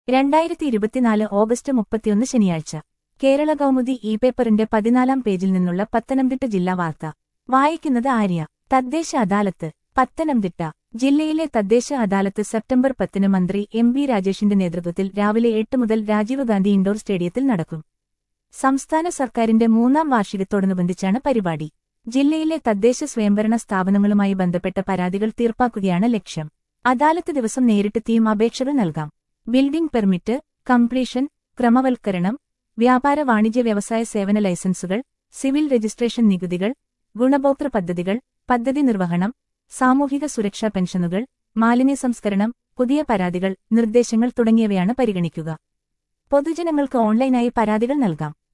രണ്ടായിരത്തി ഇരുപത്തിനാല് ഓഗസ്റ്റ് മുപ്പത്തിയൊന്ന് ശനിയാഴ്ച കേരള കൗമുദി ഇ പേപ്പറിന്റെ പതിനാലാം പേജിൽ നിന്നുള്ള പത്തനംതിട്ട ജില്ലാ വാർത്ത വായിക്കുന്നത് ആര്യ തദ്ദേശ അദാലത്ത് പത്തനംതിട്ട ജില്ലയിലെ തദ്ദേശ അദാലത്ത് സെപ്റ്റംബർ പത്തിന് മന്ത്രി എം വി രാജേഷിന്റെ നേതൃത്വത്തിൽ രാവിലെ എട്ട് മുതൽ രാജീവ് ഗാന്ധി ഇൻഡോർ സ്റ്റേഡിയത്തിൽ നടക്കും സംസ്ഥാന സർക്കാരിന്റെ മൂന്നാം വാർഷികത്തോടനുബന്ധിച്ചാണ് പരിപാടി ജില്ലയിലെ തദ്ദേശ സ്വയംഭരണ സ്ഥാപനങ്ങളുമായി ബന്ധപ്പെട്ട പരാതികൾ തീർപ്പാക്കുകയാണ് ലക്ഷ്യം അദാലത്ത് ദിവസം നേരിട്ടെത്തിയും അപേക്ഷകൾ നൽകാം ബിൽഡിംഗ് പെർമിറ്റ് കംപ്ലീഷൻ ക്രമവൽക്കരണം വ്യാപാര വാണിജ്യ വ്യവസായ സേവന ലൈസൻസുകൾ സിവിൽ രജിസ്ട്രേഷൻ നികുതികൾ ഗുണഭോക്തൃ പദ്ധതികൾ പദ്ധതി നിർവഹണം സാമൂഹിക സുരക്ഷാ പെൻഷനുകൾ മാലിന്യ സംസ്കരണം പുതിയ പരാതികൾ നിർദ്ദേശങ്ങൾ തുടങ്ങിയവയാണ് പരിഗണിക്കുക പൊതുജനങ്ങൾക്ക് ഓൺലൈനായി പരാതികൾ നൽകാം